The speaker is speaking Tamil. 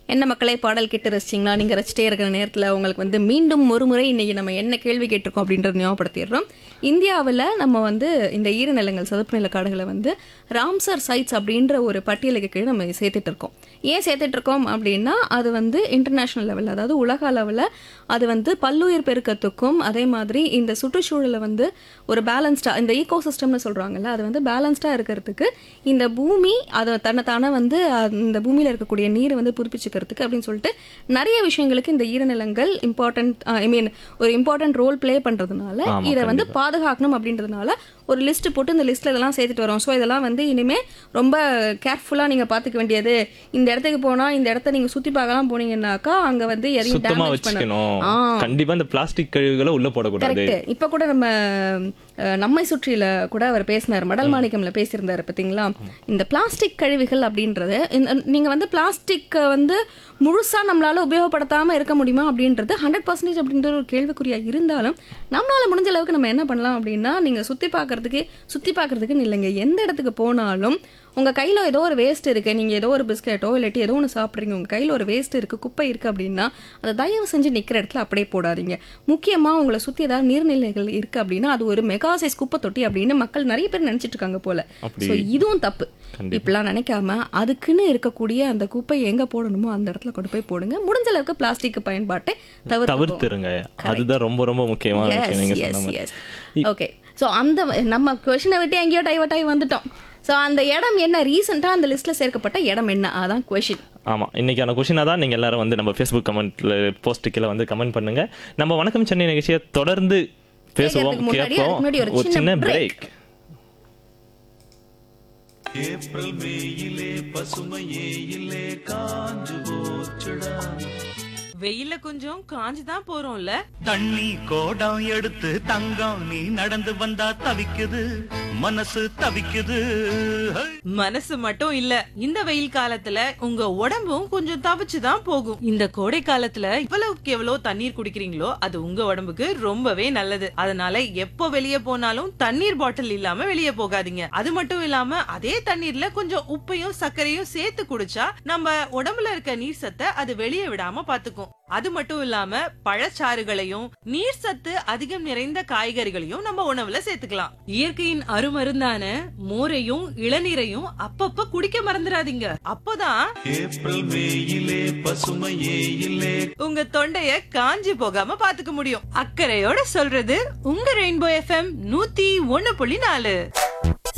என்ன மக்களே பாடல் கேட்டு ரசிச்சிங்களா நீங்கள் ரசிச்சிட்டே இருக்கிற நேரத்தில் உங்களுக்கு வந்து மீண்டும் ஒரு முறை இன்னைக்கு நம்ம என்ன கேள்வி கேட்டிருக்கோம் அப்படின்றத ஞாபகப்படுத்திடுறோம் இந்தியாவில் நம்ம வந்து இந்த ஈரநிலங்கள் சதுப்பு நில காடுகளை வந்து ராம்சர் சைட்ஸ் அப்படின்ற ஒரு பட்டியலுக்கு கீழே நம்ம சேர்த்துட்டு இருக்கோம் ஏன் சேர்த்துட்டு இருக்கோம் அப்படின்னா அது வந்து இன்டர்நேஷ்னல் லெவலில் அதாவது உலக அளவில் அது வந்து பல்லுயிர் பெருக்கத்துக்கும் அதே மாதிரி இந்த சுற்றுச்சூழலை வந்து ஒரு பேலன்ஸ்டாக இந்த ஈகோ சிஸ்டம்னு சொல்கிறாங்கல்ல அது வந்து பேலன்ஸ்டாக இருக்கிறதுக்கு இந்த பூமி அதை தன்னைத்தானே வந்து அஹ், இந்த பூமியில் இருக்கக்கூடிய நீரை வந்து புதுப்பிச்சுக்கிறதுக்கு அப்படின்னு சொல்லிட்டு நிறைய விஷயங்களுக்கு இந்த ஈரநிலங்கள் இம்பார்ட்டன்ட் ஐ மீன் ஒரு இம்பார்ட்டன்ட் ரோல் ப்ளே பண்ணுறதுனால ஆமா, இதை வந்து பாதுகாக்கணும் அப்படின்றதுனால ஒரு லிஸ்ட் போட்டு இந்த லிஸ்ட்டில் இதெல்லாம் சேர்த்துட்டு வரோம் ஸோ இதெல்லாம் வந்து இனிமே ரொம்ப கேர்ஃபுல்லாக நீங்கள் பார்த்துக்க வேண்டியது இந்த இடத்துக்கு போனால் இந்த இடத்த நீங்கள் சுற்றி பார்க்கலாம் போனீங்கன்னாக்கா அங்கே வந்து எதையும் சுத்தமா டேமேஜ் பண்ண வச்சுக்கணும் ஆ. கண்டிப்பா இந்த பிளாஸ்டிக் கழிவுகளை உள்ள போடக்கூடாது கரெக்ட் இப்ப கூட நம்ம அஹ், நம்மை சுற்றில கூட அவர் பேசினார் மடல் மாணிக்கம்ல பேசியிருந்தாரு பாத்தீங்களா இந்த பிளாஸ்டிக் கழிவுகள் அப்படின்றது இந்த- நீங்க வந்து பிளாஸ்டிக் வந்து முழுசா நம்மளால உபயோகப்படுத்தாம இருக்க முடியுமா அப்படின்றது ஹண்ட்ரட் பர்சன்டேஜ் அப்படின்ற ஒரு கேள்விக்குறியா இருந்தாலும் நம்மளால முடிஞ்ச அளவுக்கு நம்ம என்ன பண்ணலாம் அப்படின்னா நீங்க சுத்தி பார்க்கிறதுக்கு சுத்தி பார்க்கிறதுக்குன்னு இல்லைங்க எந்த இடத்துக்கு போனாலும் உங்க கையில ஏதோ ஒரு வேஸ்ட் இருக்கு நீங்க ஏதோ ஒரு பிஸ்கெட்டோ இல்லாட்டி ஏதோ ஒன்று சாப்பிட்றீங்க உங்க கையில ஒரு வேஸ்ட் இருக்கு குப்பை இருக்கு அப்படின்னா அதை தயவு செஞ்சு நிக்கிற இடத்துல அப்படியே போடாதீங்க முக்கியமா உங்களை சுத்தி ஏதாவது நீர்நிலைகள் இருக்கு அப்படின்னா அது ஒரு மெகா சைஸ் குப்பை தொட்டி அப்படின்னு மக்கள் நிறைய பேர் நினைச்சிட்டு இருக்காங்க போல அப்படி. ஸோ இதுவும் தப்பு இப்படிலாம் நினைக்காம அதுக்குன்னு இருக்கக்கூடிய அந்த குப்பையை எங்க போடணுமோ அந்த இடத்துல கொண்டு போய் போடுங்க முடிஞ்ச அளவுக்கு பிளாஸ்டிக் பயன்பாட்டை தவிர்த்து தவிர்த்துருங்க அதுதான் ரொம்ப ரொம்ப முக்கியமான விஷயம் நீங்க சொன்ன மாதிரி ஓகே ஸோ அந்த நம்ம கொஷினை விட்டு எங்கேயோ டைவர்ட் ஆகி வந்துட்டோம் ஸோ அந்த இடம் என்ன ரீசெண்டாக அந்த லிஸ்ட்ல சேர்க்கப்பட்ட இடம் என்ன அதான் கொஷின் ஆமா இன்னைக்கான கொஷினா தான் நீங்க எல்லாரும் வந்து நம்ம ஃபேஸ்புக் கமெண்ட்ல போஸ்ட் கீழே வந்து கமெண்ட் பண்ணுங்க நம்ம வணக்கம் சென்னை நிகழ்ச்சியை தொடர்ந்து பேசுவோம் கேட்கறதுக்கு முன்னாடி, கேட்போம் அதுக்கு முன்னாடி ஒரு ஒரு சின்ன சின்ன break. பிரேக் ஏப்ரல் மேயிலே பசுமையே இல்லே காஞ்சு போச்சுடா வெயில்ல கொஞ்சம் காஞ்சு தான் போறோம்ல தண்ணி கோடம் எடுத்து தங்கம் நீ நடந்து வந்தா தவிக்குது மனசு தவிக்குது ஹை! மனசு மட்டும் இல்ல இந்த வெயில் காலத்துல உங்க உடம்பும் கொஞ்சம் தவிச்சு தான் போகும் இந்த கோடை காலத்துல இவ்வளவுக்கு எவ்வளவு தண்ணீர் குடிக்கிறீங்களோ அது உங்க உடம்புக்கு ரொம்பவே நல்லது அதனால எப்போ வெளியே போனாலும் தண்ணீர் பாட்டில் இல்லாம வெளியே போகாதீங்க அது மட்டும் இல்லாம அதே தண்ணீர்ல கொஞ்சம் உப்பையும் சர்க்கரையும் சேர்த்து குடிச்சா நம்ம உடம்புல இருக்க நீர் சத்தை அது வெளியே விடாம பாத்துக்கும் அது மட்டும் இல்லாம பழச்சாறுகளையும் நீர் சத்து அதிகம் நிறைந்த காய்கறிகளையும் நம்ம உணவுல சேர்த்துக்கலாம் இயற்கையின் அருமருந்தான மோரையும் இளநீரையும் அப்பப்ப குடிக்க மறந்துடாதீங்க அப்போதான் ஏப்ரல் மேயிலே பசுமையே இல்லே உங்க தொண்டைய காஞ்சி போகாம பாத்துக்க முடியும் அக்கறையோட சொல்றது உங்க ரெயின்போ எஃப்எம் நூத்தி ஒண்ணு புள்ளி நாலு